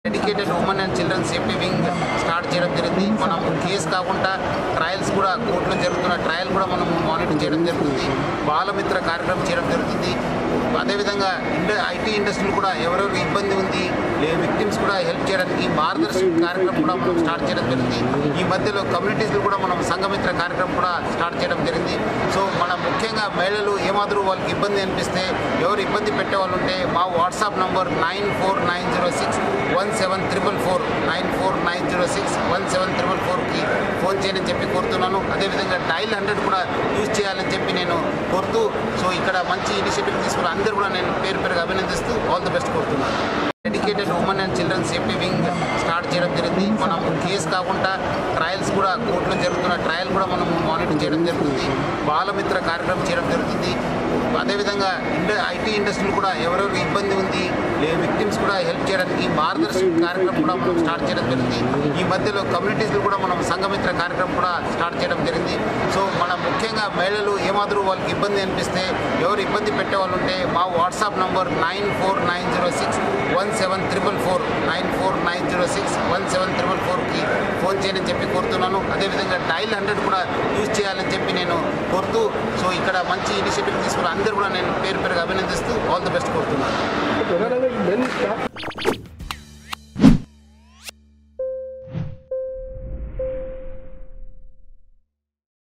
dedicated women and children safety wing start చేయడం జరిగింది మనం కేసు కాకుండా ట్రయల్స్ కూడా కోర్టులో జరుగుతున్న ట్రయల్ కూడా మనం మానిటర్ చేయడం జరుగుతుంది బాలమిత్ర కార్యక్రమం చేయడం జరుగుతుంది అదేవిధంగా ఇండ ఐటీ ఇండస్ట్రీలు కూడా ఎవరెవరికి ఇబ్బంది ఉంది విక్టిమ్స్ కూడా హెల్ప్ చేయడానికి మార్గదర్శక కార్యక్రమం కూడా మనం స్టార్ట్ చేయడం జరిగింది ఈ మధ్యలో కమ్యూనిటీస్లో కూడా మనం సంఘమిత్ర కార్యక్రమం కూడా స్టార్ట్ చేయడం జరిగింది సో మన ముఖ్యంగా మహిళలు ఏమాత్రం వాళ్ళకి ఇబ్బంది అనిపిస్తే ఎవరు ఇబ్బంది పెట్టే వాళ్ళు ఉంటే మా WhatsApp number nine four nine zero six one seven triple four nine four nine zero six one seven triple ఫోర్కి ఫోన్ చేయని చెప్పి కోరుతున్నాను అదేవిధంగా డైల్ హండ్రెడ్ కూడా యూజ్ చేయాలని చెప్పి నేను కోరుతూ సో ఇక్కడ మంచి ఇనిషియేటివ్ తీసుకున్న అందరూ కూడా నేను పేరు పేరుగా అభినందిస్తూ ఆల్ ది బెస్ట్ కోరుతున్నాను dedicated women and children safety wing start చేయడం జరిగింది మనం కేసు కాకుండా ట్రయల్స్ కూడా కోర్టులో జరుగుతున్న ట్రయల్ కూడా మనం మానిటర్ చేయడం జరుగుతుంది బాలమిత్ర కార్యక్రమం చేయడం జరుగుతుంది అదేవిధంగా ఇండ ఐటీ ఇండస్ట్రీలు కూడా ఎవరెవరికి ఇబ్బంది ఉంది విక్టిమ్స్ కూడా హెల్ప్ చేయడానికి మార్గదర్శక కార్యక్రమం కూడా మనం స్టార్ట్ చేయడం జరిగింది ఈ మధ్యలో కమ్యూనిటీస్లో కూడా మనం సంఘమిత్ర కార్యక్రమం కూడా స్టార్ట్ చేయడం జరిగింది సో మన ముఖ్యంగా మహిళలు ఏమాత్రం వాళ్ళకి ఇబ్బంది అనిపిస్తే ఎవరు ఇబ్బంది పెట్టే వాళ్ళు ఉంటే మా WhatsApp number nine four nine zero six one seven triple four nine four nine zero six one seven triple ఫోర్కి ఫోన్ చేయని చెప్పి కోరుతున్నాను అదేవిధంగా డైల్ హండ్రెడ్ కూడా యూజ్ చేయాలని చెప్పి నేను కోరుతూ సో ఇక్కడ మంచి ఇనిషియేటివ్ తీసుకున్న అందరూ కూడా నేను పేరు పేరుగా అభినందిస్తూ ఆల్ ది బెస్ట్ కోరుతున్నాను ప్రధానంగా మెన్ స్టాఫ్